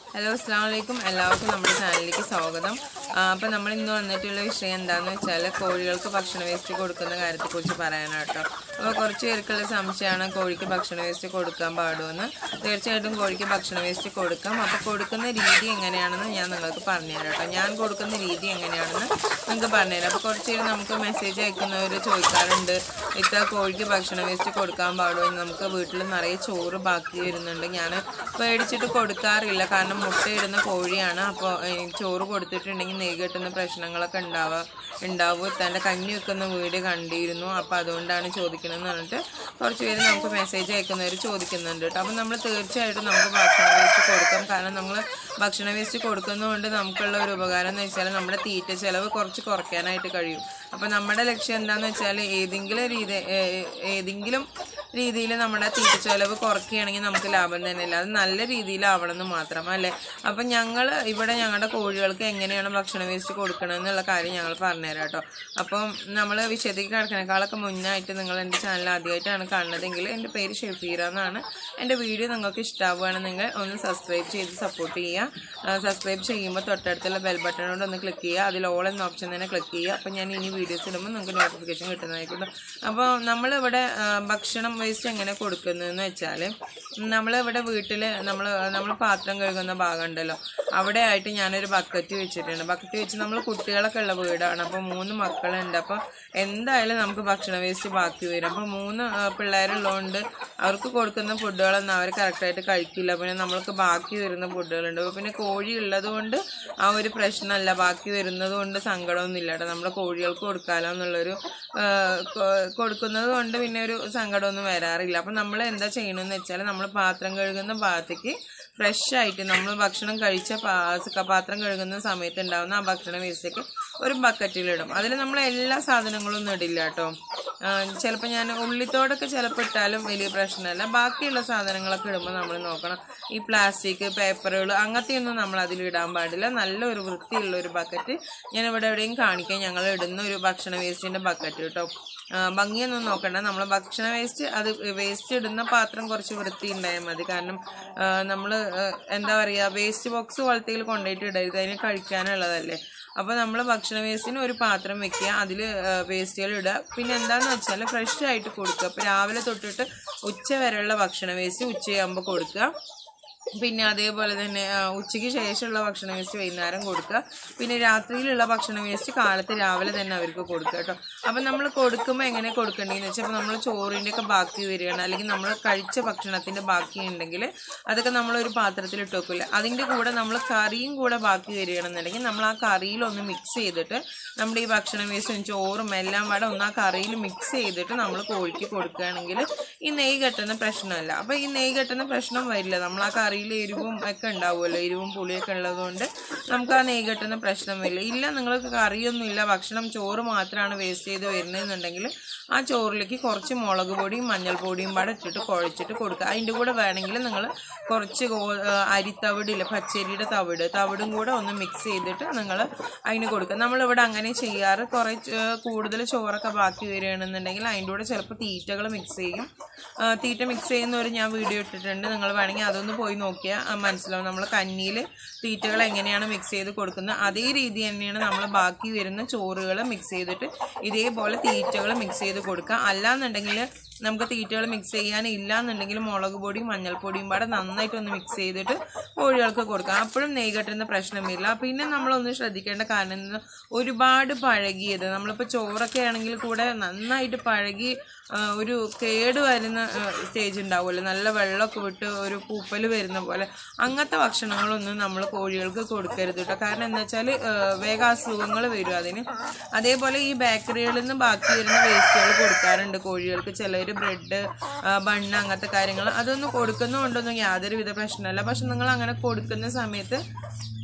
hello അസ്സാം വലൈക്കും എല്ലാവർക്കും നമ്മുടെ ചാനലിലേക്ക് സ്വാഗതം അപ്പോൾ നമ്മൾ ഇന്ന് വന്നിട്ടുള്ള വിഷയം എന്താണെന്ന് വെച്ചാൽ കോഴികൾക്ക് ഭക്ഷണ വേസ്റ്റ് കൊടുക്കുന്ന കാര്യത്തെക്കുറിച്ച് പറയാനാണ് കേട്ടോ അപ്പോൾ കുറച്ച് പേർക്കുള്ള സംശയമാണ് കോഴിക്ക് ഭക്ഷണ വേസ്റ്റ് കൊടുക്കാൻ പാടുമെന്ന് തീർച്ചയായിട്ടും കോഴിക്ക് ഭക്ഷണ വേസ്റ്റ് കൊടുക്കാം അപ്പോൾ കൊടുക്കുന്ന രീതി എങ്ങനെയാണെന്ന് ഞാൻ നിങ്ങൾക്ക് പറഞ്ഞുതരാം കേട്ടോ ഞാൻ കൊടുക്കുന്ന രീതി എങ്ങനെയാണെന്ന് നിങ്ങൾക്ക് പറഞ്ഞുതരാം അപ്പോൾ കുറച്ച് പേര് നമുക്ക് മെസ്സേജ് അയക്കുന്നവർ ചോദിക്കാറുണ്ട് ഇത്ര കോഴിക്ക് ഭക്ഷണ വേസ്റ്റ് കൊടുക്കാൻ പാടുമോ ഇനി നമുക്ക് വീട്ടിൽ നിറയെ ചോറ് ബാക്കി വരുന്നുണ്ട് ഞാൻ പേടിച്ചിട്ട് കൊടുക്കാറില്ല കാരണം മുട്ടയിടുന്ന കോഴിയാണ് അപ്പോൾ ചോറ് കൊടുത്തിട്ടുണ്ടെങ്കിൽ നെയ്യ് കെട്ടുന്ന പ്രശ്നങ്ങളൊക്കെ ഉണ്ടാവുക ഉണ്ടാവും തൻ്റെ കഞ്ഞി വെക്കുന്ന വീട് കണ്ടിരുന്നു അപ്പോൾ അതുകൊണ്ടാണ് ചോദിക്കണമെന്ന് പറഞ്ഞിട്ട് കുറച്ച് പേര് നമുക്ക് മെസ്സേജ് അയക്കുന്നവർ ചോദിക്കുന്നുണ്ട് കേട്ടോ അപ്പോൾ നമ്മൾ തീർച്ചയായിട്ടും നമുക്ക് ഭക്ഷണ വേസ്റ്റ് കൊടുക്കാം കാരണം നമ്മൾ ഭക്ഷണ വേസ്റ്റ് കൊടുക്കുന്നതുകൊണ്ട് നമുക്കുള്ള ഒരു ഉപകാരം എന്ന് വെച്ചാൽ നമ്മുടെ തീറ്റ ചിലവ് കുറച്ച് കുറയ്ക്കാനായിട്ട് കഴിയും അപ്പോൾ നമ്മുടെ ലക്ഷ്യം എന്താണെന്ന് വെച്ചാൽ ഏതെങ്കിലും രീതി ഏ- ഏതെങ്കിലും രീതിയിൽ നമ്മുടെ തീറ്റ ചെലവ് കുറയ്ക്കുകയാണെങ്കിൽ നമുക്ക് ലാഭം തന്നെയല്ല അത് നല്ല രീതിയിലാവണം എന്ന് മാത്രം അല്ലേ അപ്പം ഞങ്ങൾ ഇവിടെ ഞങ്ങളുടെ കോഴികൾക്ക് എങ്ങനെയാണ് ഭക്ഷണ വേസ്റ്റ് കൊടുക്കണമെന്നുള്ള കാര്യം ഞങ്ങൾ പറഞ്ഞുതരാം കേട്ടോ അപ്പം നമ്മൾ വിഷയത്തേക്ക് കിടക്കണേക്കാളൊക്കെ മുന്നായിട്ട് നിങ്ങൾ എൻ്റെ ചാനൽ ആദ്യമായിട്ടാണ് കാണുന്നതെങ്കിൽ എൻ്റെ പേര് ഷെഫീറ എന്നാണ് എൻ്റെ വീഡിയോ നിങ്ങൾക്ക് ഇഷ്ടമാവുകയാണെന്നെങ്കിൽ ഒന്ന് സബ്സ്ക്രൈബ് ചെയ്ത് സപ്പോർട്ട് ചെയ്യുക സബ്സ്ക്രൈബ് ചെയ്യുമ്പോൾ തൊട്ടടുത്തുള്ള ബെൽ ബട്ടണോട് ഒന്ന് ക്ലിക്ക് ചെയ്യുക അതിൽ ഓൾ എന്ന ഓപ്ഷൻ തന്നെ ക്ലിക്ക് ചെയ്യുക അപ്പം ഞാൻ ഇനി വീഡിയോസ് ഇടുമ്പോൾ നിങ്ങൾക്ക് നോട്ടിഫിക്കേഷൻ കിട്ടുന്നതായിരിക്കും അപ്പോൾ നമ്മളിവിടെ ആ, ഭക്ഷണം വേസ്റ്റ് എങ്ങനെ കൊടുക്കുന്നതെന്ന് വെച്ചാൽ നമ്മളിവിടെ വീട്ടിൽ നമ്മൾ നമ്മൾ പാത്രം കഴുകുന്ന ഭാഗം ഉണ്ടല്ലോ അവിടെ ആയിട്ട് ഞാനൊരു ബക്കറ്റ് വെച്ചിട്ടുണ്ട് ബക്കറ്റ് വെച്ച് നമ്മൾ കുട്ടികളൊക്കെ ഉള്ള വീടാണ് അപ്പോൾ മൂന്ന് മക്കളുണ്ട് അപ്പോൾ എന്തായാലും നമുക്ക് ഭക്ഷണ വേസ്റ്റ് ബാക്കി വരും അപ്പോൾ മൂന്ന് ആ, പിള്ളേരുള്ളതുകൊണ്ട് അവർക്ക് കൊടുക്കുന്ന ഫുഡുകളൊന്നും അവർ കറക്റ്റായിട്ട് കഴിക്കില്ല പിന്നെ നമ്മൾക്ക് ബാക്കി വരുന്ന ഫുഡുകളുണ്ട് അപ്പോൾ പിന്നെ കോഴി ഉള്ളത് കൊണ്ട് ആ ഒരു പ്രശ്നമല്ല ബാക്കി വരുന്നത് കൊണ്ട് സങ്കടമൊന്നുമില്ല കേട്ടോ നമ്മുടെ കോഴികൾക്ക് കൊടുക്കാലോ എന്നുള്ളൊരു ആ, കൊ- കൊടുക്കുന്നത് കൊണ്ട് പിന്നെ ഒരു സങ്കടമൊന്നും വരാറില്ല അപ്പം നമ്മൾ എന്താ ചെയ്യണമെന്ന് വെച്ചാൽ നമ്മൾ പാത്രം കഴുകുന്ന ഭാഗത്തേക്ക് ഫ്രഷ് ആയിട്ട് നമ്മൾ ഭക്ഷണം കഴിച്ച പാ- പാത്രം കഴുകുന്ന സമയത്ത് ഉണ്ടാകുന്ന ആ ഭക്ഷണ വേസ്റ്റൊക്കെ ഒരു ബക്കറ്റിലിടും അതിൽ നമ്മൾ എല്ലാ സാധനങ്ങളും ഒന്നും ഇടില്ല കേട്ടോ ചിലപ്പോൾ ഞാൻ ഉള്ളിത്തോടൊക്കെ ചിലപ്പോൾ ഇട്ടാലും വലിയ പ്രശ്നമല്ല ബാക്കിയുള്ള സാധനങ്ങളൊക്കെ ഇടുമ്പോൾ നമ്മൾ നോക്കണം ഈ പ്ലാസ്റ്റിക് പേപ്പറുകൾ അങ്ങനത്തെയൊന്നും നമ്മൾ അതിൽ ഇടാൻ പാടില്ല നല്ലൊരു വൃത്തിയുള്ള ഒരു ബക്കറ്റ് ഞാൻ ഇവിടെ എവിടെയും കാണിക്കാൻ ഞങ്ങൾ ഇടുന്ന ഒരു ഭക്ഷണ വേസ്റ്റിൻ്റെ ബക്കറ്റ് കേട്ടോ ആ, ഭംഗിയൊന്നും നോക്കണ്ട നമ്മൾ ഭക്ഷണ വേസ്റ്റ് അത് വേസ്റ്റ് ഇടുന്ന പാത്രം കുറച്ച് വൃത്തി ഉണ്ടായാൽ മതി കാരണം നമ്മൾ എന്താ പറയുക വേസ്റ്റ് ബോക്സ് പോലത്തേൽ കൊണ്ടുപോയിട്ട് ഇടരുത് അതിന് കഴിക്കാനുള്ളതല്ലേ അപ്പോൾ നമ്മൾ ഭക്ഷണ വേസ്റ്റിന് ഒരു പാത്രം വെക്കുക അതിൽ വേസ്റ്റുകൾ ഇടുക പിന്നെ എന്താണെന്ന് വെച്ചാൽ ഫ്രഷ് ആയിട്ട് കൊടുക്കുക അപ്പോൾ രാവിലെ തൊട്ടിട്ട് ഉച്ച വരെയുള്ള ഭക്ഷണ വേസ്റ്റ് ഉച്ചയാകുമ്പോൾ കൊടുക്കുക പിന്നെ അതേപോലെ തന്നെ ആ, ഉച്ചയ്ക്ക് ശേഷമുള്ള ഭക്ഷണ വേസ്റ്റ് വൈകുന്നേരം കൊടുക്കുക പിന്നെ രാത്രിയിലുള്ള ഭക്ഷണ വേസ്റ്റ് കാലത്ത് രാവിലെ തന്നെ അവർക്ക് കൊടുക്കുക കേട്ടോ അപ്പം നമ്മൾ കൊടുക്കുമ്പോൾ എങ്ങനെ കൊടുക്കേണ്ടതെന്ന് വെച്ചാൽ ഇപ്പോൾ നമ്മൾ ചോറിൻ്റെ ഒക്കെ ബാക്കി വരികയാണ് അല്ലെങ്കിൽ നമ്മൾ കഴിച്ച ഭക്ഷണത്തിൻ്റെ ബാക്കി ഉണ്ടെങ്കിൽ അതൊക്കെ നമ്മളൊരു പാത്രത്തിൽ ഇട്ട് വെക്കില്ല അതിൻ്റെ കൂടെ നമ്മൾ കറിയും കൂടെ ബാക്കി വരികയാണെന്നുണ്ടെങ്കിൽ നമ്മൾ ആ കറിയിലൊന്ന് മിക്സ് ചെയ്തിട്ട് നമ്മുടെ ഈ ഭക്ഷണ വേസ്റ്റും ചോറും എല്ലാം കൂടെ ഒന്ന് ആ കറിയിൽ മിക്സ് ചെയ്തിട്ട് നമ്മൾ കോഴിക്ക് കൊടുക്കുകയാണെങ്കിൽ ഈ നെയ്യ് കെട്ടുന്ന പ്രശ്നമല്ല അപ്പോൾ ഈ നെയ്യ് കെട്ടുന്ന പ്രശ്നം വരില്ല നമ്മൾ ആ കറിയിൽ എരിവും ഒക്കെ ഉണ്ടാവുമല്ലോ എരിവും പുളിയൊക്കെ ഉള്ളതുകൊണ്ട് നമുക്ക് ആ നെയ്യ് കെട്ടുന്ന പ്രശ്നം വരില്ല ഇല്ല നിങ്ങൾക്ക് കറിയൊന്നും ഇല്ല ഭക്ഷണം ചോറ് മാത്രമാണ് വേസ്റ്റ് ചെയ്ത് വരുന്നതെന്നുണ്ടെങ്കിൽ ആ ചോറിലേക്ക് കുറച്ച് മുളക് പൊടിയും മഞ്ഞൾപ്പൊടിയും പാടെ ഇട്ടിട്ട് കുഴച്ചിട്ട് കൊടുക്കുക അതിൻ്റെ കൂടെ വേണമെങ്കിൽ നിങ്ങൾ കുറച്ച് ഗോ ആ, അരിത്തവിടില്ല പച്ചരിയുടെ തവിട് തവിടും കൂടെ ഒന്ന് മിക്സ് ചെയ്തിട്ട് നിങ്ങൾ അതിന് കൊടുക്കുക നമ്മളിവിടെ അങ്ങനെ ചെയ്യാറ് കുറേ ച- കൂടുതൽ ചോറൊക്കെ ബാക്കി വരികയാണെന്നുണ്ടെങ്കിൽ അതിൻ്റെ കൂടെ ചിലപ്പോൾ തീറ്റകൾ മിക്സ് ചെയ്യും ആ, തീറ്റ മിക്സ് ചെയ്യുന്ന ഒരു ഞാൻ വീഡിയോ ഇട്ടിട്ടുണ്ട് നിങ്ങൾ വേണമെങ്കിൽ അതൊന്ന് പോയി നോക്കിയാൽ ആ, മനസ്സിലാവും നമ്മൾ കഞ്ഞിയിൽ തീറ്റകൾ എങ്ങനെയാണ് മിക്സ് ചെയ്ത് കൊടുക്കുന്നത് അതേ രീതി തന്നെയാണ് നമ്മൾ ബാക്കി വരുന്ന ചോറുകൾ മിക്സ് ചെയ്തിട്ട് ഇതേപോലെ തീറ്റകൾ മിക്സ് ചെയ്ത് കൊടുക്കുക അല്ലാന്നുണ്ടെങ്കിൽ നമുക്ക് തീറ്റകൾ മിക്സ് ചെയ്യാൻ ഇല്ലാന്നുണ്ടെങ്കിൽ മുളക് പൊടിയും മഞ്ഞൾപ്പൊടിയും പാടെ നന്നായിട്ടൊന്ന് മിക്സ് ചെയ്തിട്ട് കോഴികൾക്ക് കൊടുക്കാം അപ്പോഴും നെയ്യ് കെട്ടുന്ന പ്രശ്നമില്ല പിന്നെ നമ്മളൊന്ന് ശ്രദ്ധിക്കേണ്ട കാരണം എന്താ, ഒരുപാട് പഴകിയത് നമ്മളിപ്പോൾ ചോറൊക്കെ ആണെങ്കിൽ കൂടെ നന്നായിട്ട് പഴകി ആ, ഒരു കേട് വരുന്ന സ്റ്റേജ് ഉണ്ടാവുമല്ലോ നല്ല വെള്ളമൊക്കെ വിട്ട് ഒരു പൂപ്പൽ വരുന്ന പോലെ അങ്ങനത്തെ ഭക്ഷണങ്ങളൊന്നും നമ്മൾ കോഴികൾക്ക് കൊടുക്കരുത് കേട്ടോ കാരണം എന്താ വെച്ചാൽ വേഗം അസുഖങ്ങൾ വരും അതിന് അതേപോലെ ഈ ബേക്കറികളിൽ നിന്ന് ബാക്കി വരുന്ന വേസ്റ്റുകൾ കൊടുക്കാറുണ്ട് കോഴികൾക്ക് ചിലർ ബ്രെഡ് ബണ്ണ് അങ്ങനത്തെ കാര്യങ്ങൾ അതൊന്നും കൊടുക്കുന്നതുകൊണ്ടൊന്നും യാതൊരുവിധ പ്രശ്നമല്ല പക്ഷെ നിങ്ങൾ അങ്ങനെ കൊടുക്കുന്ന സമയത്ത്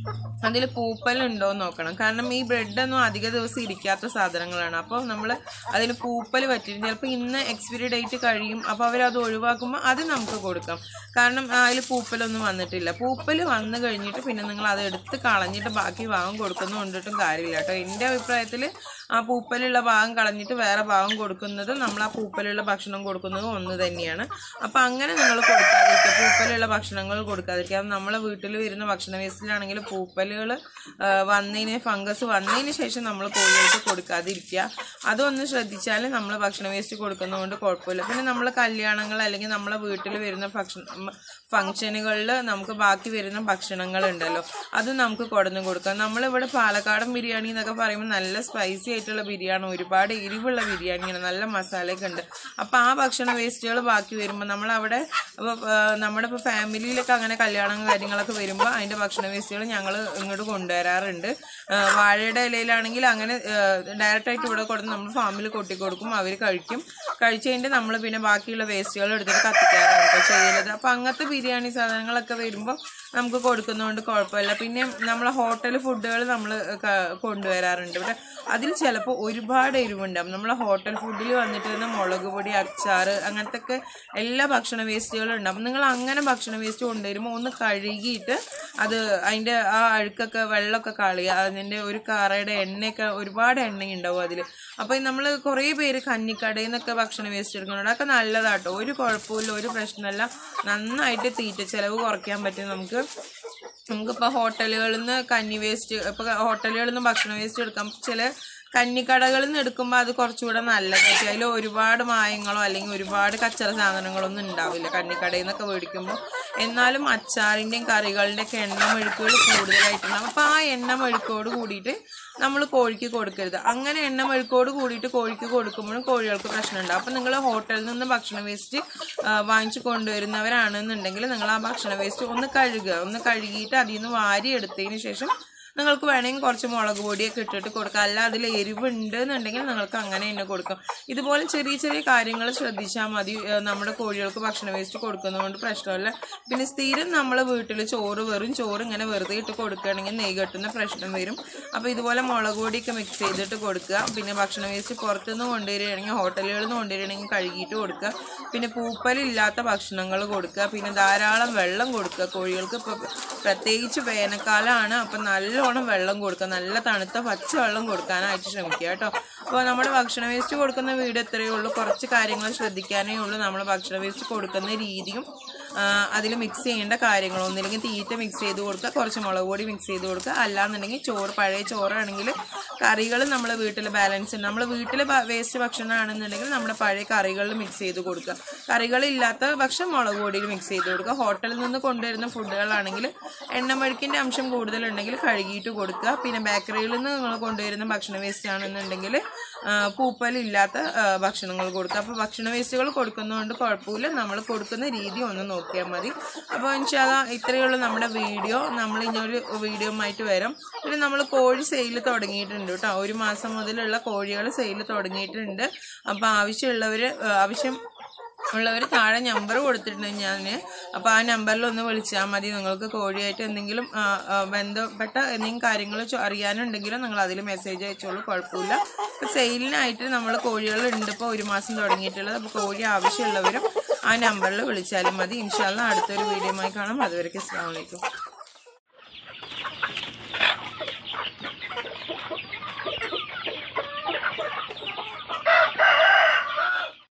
അതിൽ പൂപ്പലുണ്ടോ എന്ന് നോക്കണം കാരണം ഈ ബ്രെഡൊന്നും അധിക ദിവസം ഇരിക്കാത്ത സാധനങ്ങളാണ് അപ്പോൾ നമ്മൾ അതിൽ പൂപ്പൽ പറ്റിയും ചിലപ്പോൾ ഇന്ന് എക്സ്പയറി ഡേറ്റ് കഴിയും അപ്പോൾ അവരത് ഒഴിവാക്കുമ്പോൾ അത് നമുക്ക് കൊടുക്കാം കാരണം അതിൽ പൂപ്പലൊന്നും വന്നിട്ടില്ല പൂപ്പൽ വന്നു കഴിഞ്ഞിട്ട് പിന്നെ നിങ്ങൾ അത് എടുത്ത് കളഞ്ഞിട്ട് ബാക്കി ഭാഗം കൊടുക്കുന്നു കൊണ്ടിട്ടും കാര്യമില്ല കേട്ടോ എൻ്റെ അഭിപ്രായത്തിൽ ആ പൂപ്പലുള്ള ഭാഗം കളഞ്ഞിട്ട് വേറെ ഭാഗം കൊടുക്കുന്നത് നമ്മൾ ആ പൂപ്പലുള്ള ഭക്ഷണം കൊടുക്കുന്നതും ഒന്ന് തന്നെയാണ് അപ്പം അങ്ങനെ നിങ്ങൾ കൊടുക്കാതിരിക്കുക പൂപ്പലുള്ള ഭക്ഷണങ്ങൾ കൊടുക്കാതിരിക്കുക അത് നമ്മളെ വീട്ടിൽ വരുന്ന ഭക്ഷണ വേസ്റ്റിലാണെങ്കിൽ പൂപ്പലുകൾ വന്നതിന് ഫംഗസ് വന്നതിന് ശേഷം നമ്മൾ കോഴികൾക്ക് കൊടുക്കാതിരിക്കുക അതൊന്ന് ശ്രദ്ധിച്ചാൽ നമ്മൾ ഭക്ഷണ വേസ്റ്റ് കൊടുക്കുന്നതുകൊണ്ട് കുഴപ്പമില്ല പിന്നെ നമ്മൾ കല്യാണങ്ങൾ അല്ലെങ്കിൽ നമ്മളെ വീട്ടിൽ വരുന്ന ഭക്ഷണ ഫംഗ്ഷനുകളിൽ നമുക്ക് ബാക്കി വരുന്ന ഭക്ഷണങ്ങളുണ്ടല്ലോ അത് നമുക്ക് കൊടുന്നു കൊടുക്കാം നമ്മളിവിടെ പാലക്കാടൻ ബിരിയാണി എന്നൊക്കെ പറയുമ്പോൾ നല്ല സ്പൈസി ആയിട്ടുള്ള ബിരിയാണി ഒരുപാട് എരിവുള്ള ബിരിയാണിയാണ് നല്ല മസാലയൊക്കെ ഉണ്ട് അപ്പോൾ ആ ഭക്ഷണ വേസ്റ്റുകൾ ബാക്കി വരുമ്പോൾ നമ്മളവിടെ അപ്പോൾ നമ്മുടെ ഇപ്പോൾ ഫാമിലിയിലൊക്കെ അങ്ങനെ കല്യാണം കാര്യങ്ങളൊക്കെ വരുമ്പോൾ അതിൻ്റെ ഭക്ഷണ വേസ്റ്റുകൾ ഞങ്ങൾ ഇങ്ങോട്ട് കൊണ്ടുവരാറുണ്ട് ആ, വാഴയുടെ ഇലയിലാണെങ്കിൽ അങ്ങനെ ഡയറക്റ്റായിട്ട് ഇവിടെ കൊടുത്ത് നമ്മൾ ഫാമിൽ കൊട്ടി കൊടുക്കും അവർ കഴിക്കും കഴിച്ച് കഴിഞ്ഞിട്ട് നമ്മൾ പിന്നെ ബാക്കിയുള്ള വേസ്റ്റുകൾ എടുത്തിട്ട് കത്തിക്കാറാണ് കേട്ടോ ചെയ്യലത് അപ്പോൾ അങ്ങനത്തെ ബിരിയാണി സാധനങ്ങളൊക്കെ വരുമ്പോൾ നമുക്ക് കൊടുക്കുന്നതുകൊണ്ട് കുഴപ്പമില്ല പിന്നെ നമ്മളെ ഹോട്ടൽ ഫുഡുകൾ നമ്മൾ കൊണ്ടുവരാറുണ്ട് ഇവിടെ അതിൽ ചിലപ്പോൾ ഒരുപാട് എരിവുണ്ടാവും നമ്മളെ ഹോട്ടൽ ഫുഡിൽ വന്നിട്ട് തന്നെ മുളക് പൊടി അച്ചാർ അങ്ങനത്തെ ഒക്കെ എല്ലാ ഭക്ഷണ വേസ്റ്റുകളും ഉണ്ടാവും നിങ്ങൾ അങ്ങനെ ഭക്ഷണ വേസ്റ്റ് കൊണ്ടുവരുമ്പോൾ ഒന്ന് കഴുകിയിട്ട് അത് അതിൻ്റെ ആ അഴുക്കൊക്കെ വെള്ളമൊക്കെ കളയുക അതിൻ്റെ ഒരു കറയുടെ എണ്ണയൊക്കെ ഒരുപാട് എണ്ണ ഉണ്ടാവും അതിൽ അപ്പോൾ നമ്മൾ കുറേ പേര് കഞ്ഞിക്കടയിൽ നിന്നൊക്കെ ഭക്ഷണ വേസ്റ്റ് എടുക്കുന്നുണ്ട് അതൊക്കെ നല്ലതാട്ടോ ഒരു കുഴപ്പമില്ല ഒരു പ്രശ്നമല്ല നന്നായിട്ട് തീറ്റ ചിലവ് കുറയ്ക്കാൻ പറ്റും നമുക്ക് നമുക്കിപ്പോൾ ഹോട്ടലുകളിൽ നിന്ന് കഞ്ഞി വേസ്റ്റ് ഇപ്പോൾ ഹോട്ടലുകളിൽ നിന്ന് ഭക്ഷണ വേസ്റ്റ് എടുക്കാം ചില കഞ്ഞിക്കടകളിൽ നിന്ന് എടുക്കുമ്പോൾ അത് കുറച്ചുകൂടെ നല്ലതായിട്ട് അതിൽ ഒരുപാട് മായങ്ങളോ അല്ലെങ്കിൽ ഒരുപാട് കച്ചറ സാധനങ്ങളൊന്നും ഉണ്ടാവില്ല കഞ്ഞിക്കടയിൽ നിന്നൊക്കെ മേടിക്കുമ്പോൾ എന്നാലും അച്ചാറിൻ്റെയും കറികളുടെയൊക്കെ എണ്ണ മെഴുക്കുകൾ കൂടുതലായിട്ടുണ്ടാവും അപ്പോൾ ആ എണ്ണ മെഴുക്കോട് കൂടിയിട്ട് നമ്മൾ കോഴിക്ക് കൊടുക്കരുത് അങ്ങനെ എണ്ണ മെഴുക്കോട് കൂടിയിട്ട് കോഴിക്ക് കൊടുക്കുമ്പോഴും കോഴികൾക്ക് പ്രശ്നം ഉണ്ടാവും അപ്പം നിങ്ങൾ ഹോട്ടലിൽ നിന്ന് ഭക്ഷണ വേസ്റ്റ് വാങ്ങിച്ചു കൊണ്ടുവരുന്നവരാണെന്നുണ്ടെങ്കിൽ നിങ്ങൾ ആ ഭക്ഷണ വേസ്റ്റ് ഒന്ന് കഴുകുക ഒന്ന് കഴുകിയിട്ട് അതിൽ നിന്ന് വാരി എടുത്തതിന് ശേഷം നിങ്ങൾക്ക് വേണമെങ്കിൽ കുറച്ച് മുളക് പൊടിയൊക്കെ ഇട്ടിട്ട് കൊടുക്കാം അല്ല അതിൽ എരിവുണ്ട് എന്നുണ്ടെങ്കിൽ നിങ്ങൾക്ക് അങ്ങനെ തന്നെ കൊടുക്കാം ഇതുപോലെ ചെറിയ ചെറിയ കാര്യങ്ങൾ ശ്രദ്ധിച്ചാൽ മതി ഏഹ് നമ്മുടെ കോഴികൾക്ക് ഭക്ഷണ വേസ്റ്റ് കൊടുക്കുന്നതുകൊണ്ട് പ്രശ്നമില്ല പിന്നെ സ്ഥിരം നമ്മൾ വീട്ടിൽ ചോറ് വെറും ചോറ് ഇങ്ങനെ വെറുതെ ഇട്ട് കൊടുക്കുകയാണെങ്കിൽ നെയ് കെട്ടുന്ന പ്രശ്നം വരും അപ്പോൾ ഇതുപോലെ മുളക് പൊടിയൊക്കെ മിക്സ് ചെയ്തിട്ട് കൊടുക്കുക പിന്നെ ഭക്ഷണ വേസ്റ്റ് പുറത്തുനിന്ന് കൊണ്ടുവരികയാണെങ്കിൽ ഹോട്ടലുകളിൽ നിന്ന് കൊണ്ടുവരികയാണെങ്കിൽ കഴുകിയിട്ട് കൊടുക്കുക പിന്നെ പൂപ്പലില്ലാത്ത ഭക്ഷണങ്ങൾ കൊടുക്കുക പിന്നെ ധാരാളം വെള്ളം കൊടുക്കുക കോഴികൾക്ക് ഇപ്പോൾ പ്രത്യേകിച്ച് വേനൽക്കാലമാണ് അപ്പം നല്ലോണം വെള്ളം കൊടുക്കുക നല്ല തണുത്ത പച്ച വെള്ളം കൊടുക്കാനായിട്ട് ശ്രമിക്കുക കേട്ടോ അപ്പോൾ നമ്മുടെ ഭക്ഷണ വേസ്റ്റ് കൊടുക്കുന്ന വീട് എത്രയേ ഉള്ളൂ കുറച്ച് കാര്യങ്ങൾ ശ്രദ്ധിക്കാനേ ഉള്ളൂ നമ്മൾ ഭക്ഷണ വേസ്റ്റ് കൊടുക്കുന്ന രീതിയും അതിൽ മിക്സ് ചെയ്യേണ്ട കാര്യങ്ങൾ ഒന്നില്ലെങ്കിൽ തീറ്റ മിക്സ് ചെയ്ത് കൊടുക്കുക കുറച്ച് മുളക് പൊടി മിക്സ് ചെയ്ത് കൊടുക്കുക അല്ലാന്നുണ്ടെങ്കിൽ ചോറ് പഴയ ചോറാണെങ്കിൽ കറികൾ നമ്മൾ വീട്ടിൽ ബാലൻസ് ഉണ്ട് നമ്മൾ വീട്ടിൽ വേസ്റ്റ് ഭക്ഷണമാണെന്നുണ്ടെങ്കിൽ നമ്മുടെ പഴയ കറികളിൽ മിക്സ് ചെയ്ത് കൊടുക്കുക കറികളില്ലാത്ത ഭക്ഷണം മുളക് പൊടിയിൽ മിക്സ് ചെയ്ത് കൊടുക്കുക ഹോട്ടലിൽ നിന്ന് കൊണ്ടുവരുന്ന ഫുഡുകളാണെങ്കിൽ എണ്ണമെഴുക്കിൻ്റെ അംശം കൂടുതലുണ്ടെങ്കിൽ കഴുകിയിട്ട് കൊടുക്കുക പിന്നെ ബേക്കറിയിൽ നിന്ന് നിങ്ങൾ കൊണ്ടുവരുന്ന ഭക്ഷണ വേസ്റ്റ് ആണെന്നുണ്ടെങ്കിൽ പൂപ്പലില്ലാത്ത ആ, ഭക്ഷണങ്ങൾ കൊടുക്കുക അപ്പോൾ ഭക്ഷണ വേസ്റ്റുകൾ കൊടുക്കുന്നതുകൊണ്ട് കുഴപ്പമില്ല നമ്മൾ കൊടുക്കുന്ന രീതി ഒന്ന് നോക്കിയാൽ മതി അപ്പോൾ ഇൻഷാല്ല ഇത്രയേ ഉള്ളൂ നമ്മുടെ വീഡിയോ നമ്മൾ ഇനിയൊരു വീഡിയോ ആയിട്ട് വരാം പിന്നെ നമ്മൾ കോഴി സെയിൽ തുടങ്ങിയിട്ടുണ്ട് കേട്ടോ ഒരു മാസം മുതലുള്ള കോഴികൾ സെയിൽ തുടങ്ങിയിട്ടുണ്ട് അപ്പോൾ ആവശ്യമുള്ളവർ ആവശ്യം ഉള്ളവർ താഴെ നമ്പർ കൊടുത്തിട്ടുണ്ട് ഞാൻ അപ്പോൾ ആ നമ്പറിൽ ഒന്ന് വിളിച്ചാൽ മതി നിങ്ങൾക്ക് കോഴിയായിട്ട് എന്തെങ്കിലും ആ, ആ, ബന്ധപ്പെട്ട എന്തെങ്കിലും കാര്യങ്ങൾ ചോ- അറിയാനുണ്ടെങ്കിലും നിങ്ങൾ അതിൽ മെസ്സേജ് അയച്ചോളൂ കുഴപ്പമില്ല ഇപ്പോൾ സെയിലിനായിട്ട് നമ്മൾ കോഴികൾ ഉണ്ട് ഇപ്പോൾ ഒരു മാസം തുടങ്ങിയിട്ടുള്ളത് അപ്പോൾ കോഴി ആവശ്യമുള്ളവരും ആ നമ്പറിൽ വിളിച്ചാലും മതി ഇൻഷാല്ല അടുത്തൊരു വീഡിയോ ആയി കാണാം അതുവരെയ്ക്ക് അസ്സാം വലൈക്കും